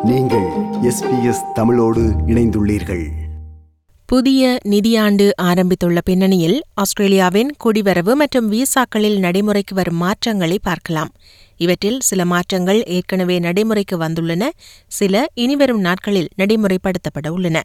நீங்கள் எஸ்பிஎஸ் தமிழோடு இணைந்துள்ளீர்கள் புதிய நிதியாண்டு ஆரம்பித்துள்ள பின்னணியில் ஆஸ்திரேலியாவின் குடிவரவு மற்றும் விசாக்களில் நடைமுறைக்கு வரும் மாற்றங்களை பார்க்கலாம் இவற்றில் சில மாற்றங்கள் ஏற்கனவே நடைமுறைக்கு வந்துள்ளன சில இனிவரும் நாட்களில் நடைமுறைப்படுத்தப்பட உள்ளன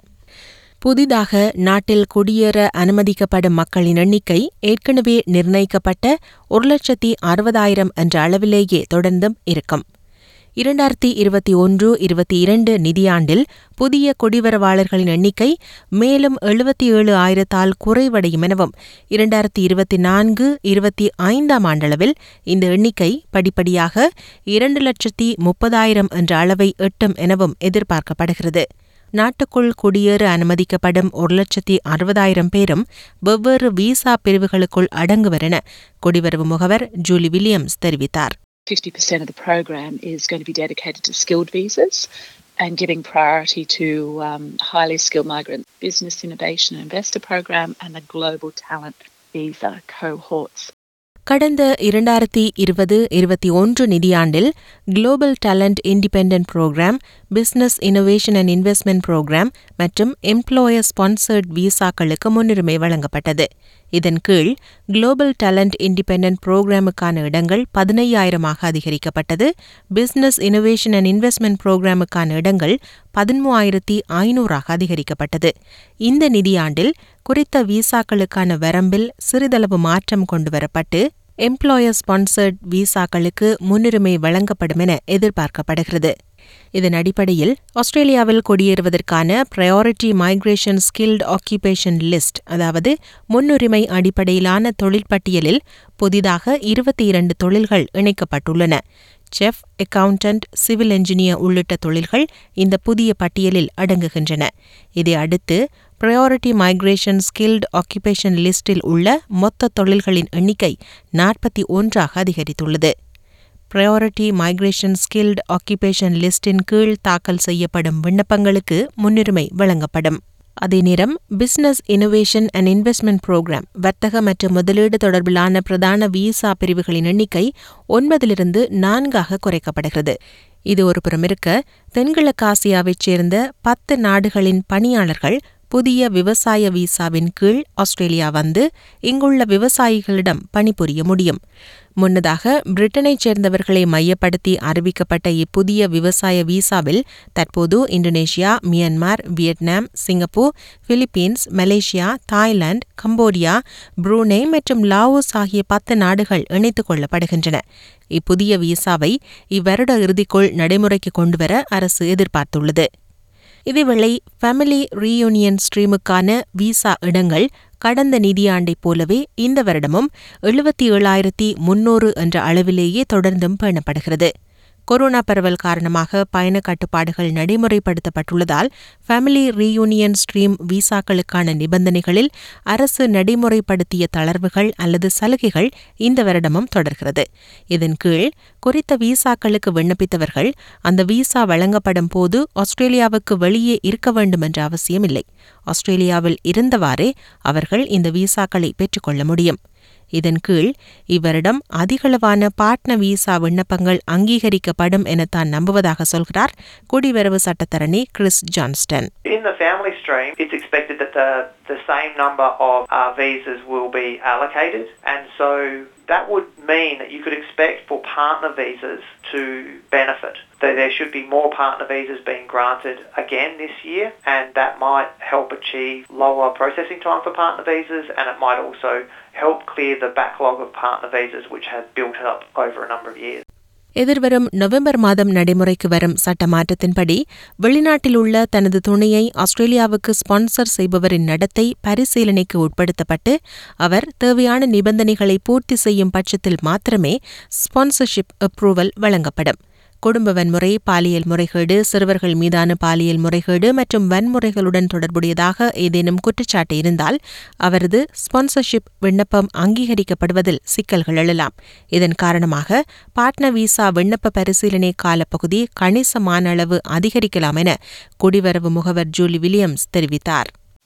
புதிதாக நாட்டில் குடியேற அனுமதிக்கப்படும் மக்களின் எண்ணிக்கை ஏற்கனவே நிர்ணயிக்கப்பட்ட ஒரு லட்சத்தி அறுபதாயிரம் என்ற அளவிலேயே தொடர்ந்தும் இருக்கும் இரண்டாயிரத்தி இருபத்தி ஒன்று இருபத்தி இரண்டு நிதியாண்டில் புதிய குடிவரவாளர்களின் எண்ணிக்கை மேலும் எழுபத்தி ஏழு ஆயிரத்தால் குறைவடையும் எனவும் இரண்டாயிரத்தி இருபத்தி நான்கு இருபத்தி ஐந்தாம் ஆண்டளவில் இந்த எண்ணிக்கை படிப்படியாக இரண்டு லட்சத்தி முப்பதாயிரம் என்ற அளவை எட்டும் எனவும் எதிர்பார்க்கப்படுகிறது நாட்டுக்குள் குடியேற அனுமதிக்கப்படும் ஒரு லட்சத்தி அறுபதாயிரம் பேரும் வெவ்வேறு விசா பிரிவுகளுக்குள் அடங்குவர் என குடிவரவு முகவர் ஜூலி வில்லியம்ஸ் தெரிவித்தார் 50% of the program is going to be dedicated to skilled visas and giving priority to um, highly skilled migrant business innovation and investor program and the global talent visa cohorts. கடந்த இரண்டாயிரத்தி இருபது இருபத்தி ஒன்று நிதியாண்டில் global talent independent program business innovation and investment program மற்றும் employer sponsored விசாக்களுக்கு முன்னுரிமை வழங்கப்பட்டது இதன் கீழ் குளோபல் டேலண்ட் இண்டிபெண்டன்ட் புரோகிராமுக்கான இடங்கள் பதினையாயிரமாக அதிகரிக்கப்பட்டது பிசினஸ் இன்னோவேஷன் அண்ட் இன்வெஸ்ட்மெண்ட் புரோகிராமுக்கான இடங்கள் பதிமூவாயிரத்தி ஐநூறாக அதிகரிக்கப்பட்டது இந்த நிதியாண்டில் குறித்த விசாக்களுக்கான வரம்பில் சிறிதளவு மாற்றம் கொண்டுவரப்பட்டு எம்ப்ளாயர் ஸ்பான்சர்ட் விசாக்களுக்கு முன்னுரிமை வழங்கப்படும் என எதிர்பார்க்கப்படுகிறது இதன் அடிப்படையில் ஆஸ்திரேலியாவில் குடியேறுவதற்கான priority migration skilled occupation list அதாவது முன்னுரிமை அடிப்படையிலான தொழிற்பட்டியலில் புதிதாக இருபத்தி இரண்டு தொழில்கள் இணைக்கப்பட்டுள்ளன செஃப் அக்கவுண்டன்ட் சிவில் என்ஜினியர் உள்ளிட்ட தொழில்கள் இந்த புதிய பட்டியலில் அடங்குகின்றன இதை அடுத்து ப்ரையாரிட்டி மைக்ரேஷன் ஸ்கில்ட் ஆக்கியூபேஷன் லிஸ்டில் உள்ள மொத்த தொழில்களின் எண்ணிக்கை நாற்பத்தி ஒன்றாக அதிகரித்துள்ளது ப்ரையாரிட்டி மைக்ரேஷன் ஸ்கில்ட் ஆக்கியூபேஷன் லிஸ்டின் கீழ் தாக்கல் செய்யப்படும் விண்ணப்பங்களுக்கு முன்னுரிமை வழங்கப்படும் அதே நேரம் business innovation and investment program வர்த்தக மற்றும் முதலீடு தொடர்பிலான பிரதான விசா பிரிவுகளின் எண்ணிக்கை ஒன்பதிலிருந்து நான்காக குறைக்கப்படுகிறது இது ஒரு புறம் இருக்க தென்கிழக்காசியாவைச் சேர்ந்த பத்து நாடுகளின் பணியாளர்கள் புதிய விவசாய விசாவின் கீழ் ஆஸ்திரேலியா வந்து இங்குள்ள விவசாயிகளிடம் பணிபுரிய முடியும் முன்னதாக பிரிட்டனைச் சேர்ந்தவர்களை மையப்படுத்தி அறிவிக்கப்பட்ட இப்புதிய விவசாய விசாவில் தற்போது Indonesia Myanmar Vietnam Singapore Philippines Malaysia Thailand Cambodia Brunei மற்றும் லாவோஸ் ஆகிய பத்து நாடுகள் இணைத்துக் கொள்ளப்படுகின்றன இப்புதிய விசாவை இவ்வருட இறுதிக்குள் நடைமுறைக்கு கொண்டுவர அரசு எதிர்பார்த்துள்ளது இதேவேளை ஃபேமிலி ரீயூனியன் ஸ்ட்ரீமுக்கான விசா இடங்கள் கடந்த நிதியாண்டைப் போலவே இந்த வருடமும் எழுபத்தி ஏழாயிரத்தி முன்னூறு என்ற அளவிலேயே தொடர்ந்தும் பேணப்படுகிறது கொரோனா பரவல் காரணமாக பயண கட்டுப்பாடுகள் நடைமுறைப்படுத்தப்பட்டுள்ளதால் ஃபேமிலி ரீயூனியன் ஸ்ட்ரீம் விசாக்களுக்கான நிபந்தனைகளில் அரசு நடைமுறைப்படுத்திய தளர்வுகள் அல்லது சலுகைகள் இந்த வருடமும் தொடர்கிறது இதன் கீழ் குறித்த விசாக்களுக்கு விண்ணப்பித்தவர்கள் அந்த விசா வழங்கப்படும் போது ஆஸ்திரேலியாவுக்கு வெளியே இருக்க வேண்டும் என்ற அவசியமில்லை ஆஸ்திரேலியாவில் இருந்தவாறே அவர்கள் இந்த விசாக்களை பெற்றுக்கொள்ள முடியும் இதன் கீழ் இவ்வருடம் அதிகளவான பாட்ன விசா விண்ணப்பங்கள் அங்கீகரிக்கப்படும் என தான் நம்புவதாக சொல்கிறார் குடிவரவு சட்டத்தரணி Chris Johnston In the family stream, it's expected that the, the same number of uh, visas will be allocated, and so that would mean that you could expect for partner visas to benefit. That there should be more partner visas being granted again this year, and that might help achieve lower processing time for partner visas, and it might also help clear the backlog of partner visas which has built up over a number of years. எதிர்வரும் November மாதம் நடைமுறைக்கு வரும் சட்ட மாற்றத்தின்படி வெளிநாட்டில் உள்ள தனது துணையை ஆஸ்திரேலியாவுக்கு ஸ்பான்சர் செய்பவரின் நடத்தை பரிசீலனைக்கு உட்படுத்தப்பட்டு அவர் தேவையான நிபந்தனைகளை பூர்த்தி செய்யும் பட்சத்தில் மாத்திரமே ஸ்பான்சர்ஷிப் அப்ரூவல் வழங்கப்படும் குடும்ப வன்முறை பாலியல் முறைகேடு சிறுவர்கள் மீதான பாலியல் முறைகேடு மற்றும் வன்முறைகளுடன் தொடர்புடையதாக ஏதேனும் குற்றச்சாட்டு இருந்தால் அவரது ஸ்பான்சர்ஷிப் விண்ணப்பம் அங்கீகரிக்கப்படுவதில் சிக்கல்கள் எழலாம் இதன் காரணமாக பாட்ன விசா விண்ணப்ப பரிசீலனை காலப்பகுதி கணிசமான அளவு அதிகரிக்கலாம் என குடிவரவு முகவர் ஜூலி வில்லியம்ஸ் தெரிவித்தார்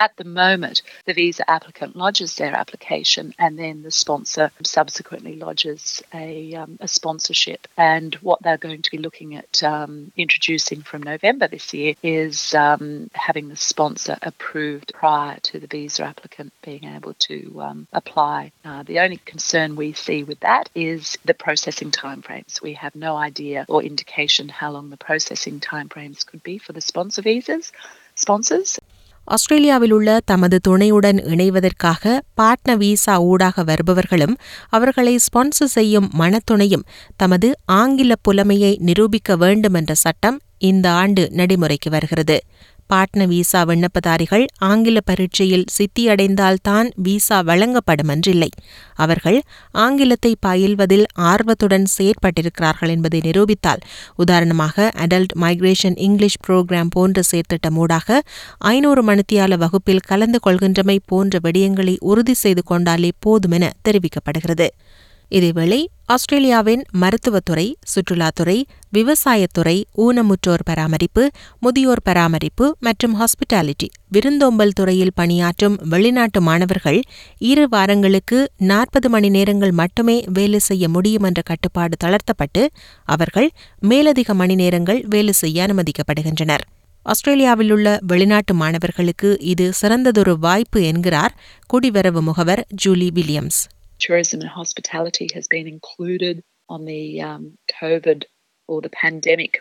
At the moment, the visa applicant lodges their application and then the sponsor subsequently lodges a, um, a sponsorship. And what they're going to be looking at um, introducing from November this year is um, having the sponsor approved prior to the visa applicant being able to um, apply. Uh, the only concern we see with that is the processing timeframes. We have no idea or indication how long the processing timeframes could be for the sponsor visas, sponsors. ஆஸ்திரேலியாவில் உள்ள தமது துணையுடன் இணைவதற்காக பாட்ன visa ஊடாக வருபவர்களும் அவர்களை sponsor செய்யும் மனத்துணையும் தமது ஆங்கில புலமையை நிரூபிக்க வேண்டும் என்ற சட்டம் இந்த ஆண்டு நடைமுறைக்கு வருகிறது பாட்ன விசா விண்ணப்பதாரிகள் ஆங்கில பரீட்சையில் சித்தியடைந்தால்தான் விசா வழங்கப்படும் என்றில்லை அவர்கள் ஆங்கிலத்தை பயில்வதில் ஆர்வத்துடன் செயற்பட்டிருக்கிறார்கள் என்பதை நிரூபித்தால் உதாரணமாக அடல்ட் மைக்ரேஷன் இங்கிலீஷ் புரோகிராம் போன்ற செயற்திட்டம் ஊடாக ஐநூறு மணித்தியால வகுப்பில் கலந்து கொள்கின்றமை போன்ற விடயங்களை உறுதி செய்து கொண்டாலே போதுமென தெரிவிக்கப்படுகிறது இதேவேளை ஆஸ்திரேலியாவின் மருத்துவத்துறை சுற்றுலாத்துறை விவசாயத்துறை ஊனமுற்றோர் பராமரிப்பு முதியோர் பராமரிப்பு மற்றும் ஹாஸ்பிட்டாலிட்டி விருந்தோம்பல் துறையில் பணியாற்றும் வெளிநாட்டு மாணவர்கள் இரு வாரங்களுக்கு நாற்பது மணி நேரங்கள் மட்டுமே வேலை செய்ய முடியும் என்ற கட்டுப்பாடு தளர்த்தப்பட்டு அவர்கள் மேலதிக மணி நேரங்கள் வேலை செய்ய அனுமதிக்கப்படுகின்றனர் ஆஸ்திரேலியாவில் உள்ள வெளிநாட்டு மாணவர்களுக்கு இது சிறந்ததொரு வாய்ப்பு என்கிறார் குடிவரவு முகவர் Julie Williams tourism and hospitality has been included on the um, COVID or the pandemic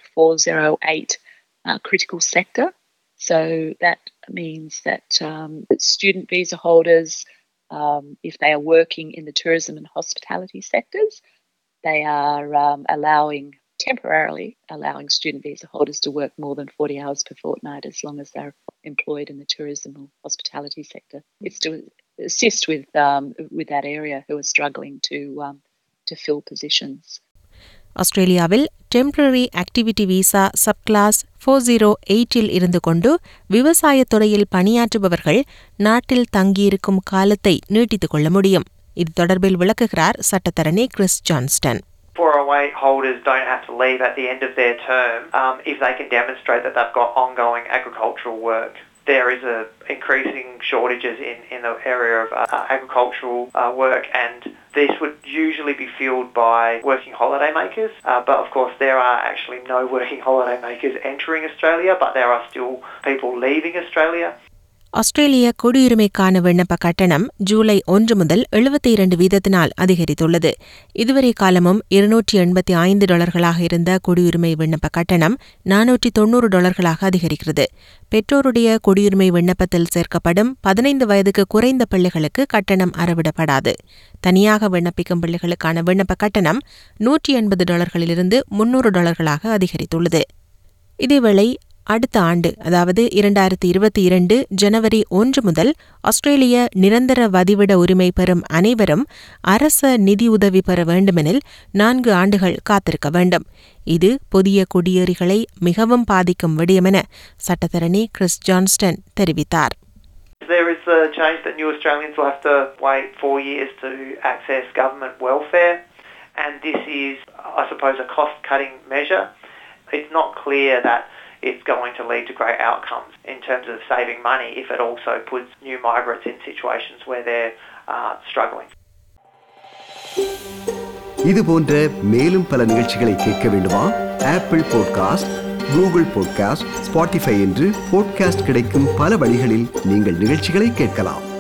408 uh, critical sector. So that means that um, student visa holders, um, if they are working in the tourism and hospitality sectors, they are um, allowing temporarily allowing student visa holders to work more than 40 hours per fortnight as long as they're employed in the tourism or hospitality sector. It's to assist with um, with that area who are struggling to um, to fill positions. ஆஸ்திரேலியாவில் temporary activity visa subclass four zero எயிட்டில் இருந்து கொண்டு விவசாயத் துறையில் பணியாற்றுபவர்கள் நாட்டில் தங்கியிருக்கும் காலத்தை நீட்டித்துக் கொள்ள முடியும் இது தொடர்பில் விளக்குகிறார் சட்டத்தரணி Chris Johnston 408 holders don't have to leave at the end of their term um, if they can demonstrate that they've got ongoing agricultural work. There is a increasing shortages in, in the area of uh, agricultural uh, work and this would usually be filled by working holiday makers uh, but of course there are actually no working holiday makers entering Australia but there are still people leaving Australia. ஆஸ்திரேலிய குடியுரிமைக்கான விண்ணப்ப கட்டணம் ஜூலை ஒன்று முதல் எழுபத்தி இரண்டு வீதத்தினால் அதிகரித்துள்ளது இதுவரை காலமும் இருநூற்றி எண்பத்தி ஐந்து டாலர்களாக இருந்த குடியுரிமை விண்ணப்ப கட்டணம் நானூற்றி தொன்னூறு டாலர்களாக அதிகரிக்கிறது பெற்றோருடைய குடியுரிமை விண்ணப்பத்தில் சேர்க்கப்படும் பதினைந்து வயதுக்கு குறைந்த பிள்ளைகளுக்கு கட்டணம் அறவிடப்படாது தனியாக விண்ணப்பிக்கும் பிள்ளைகளுக்கான விண்ணப்ப கட்டணம் நூற்றி எண்பது டாலர்களிலிருந்து முன்னூறு டாலர்களாக அதிகரித்துள்ளது இதேவேளை அடுத்த ஆண்டு அதாவது இரண்டாயிரத்தி இருபத்தி இரண்டு ஜனவரி ஒன்று முதல் ஆஸ்திரேலிய நிரந்தர வதிவிட உரிமை பெறும் அனைவரும் அரச நிதியுதவி பெற வேண்டுமெனில் நான்கு ஆண்டுகள் காத்திருக்க வேண்டும் இது புதிய குடியேறிகளை மிகவும் பாதிக்கும் விடயமென சட்டத்தரணி கிறிஸ் ஜான்ஸ்டன் தெரிவித்தார் There is a change that new Australians will have to wait four years to access government welfare, and this is, I suppose, a cost-cutting measure. It's not clear that it's going to lead to great outcomes in terms of saving money if it also puts new migrants in situations where they're uh, struggling. இது போன்ற மேலும் பல நிகழ்ச்சிகளை கேட்க வேண்டுமா Apple podcast Google podcast Spotify என்று podcast கிடைக்கும் பல வழிகளில் நீங்கள் நிகழ்ச்சிகளை கேட்கலாம்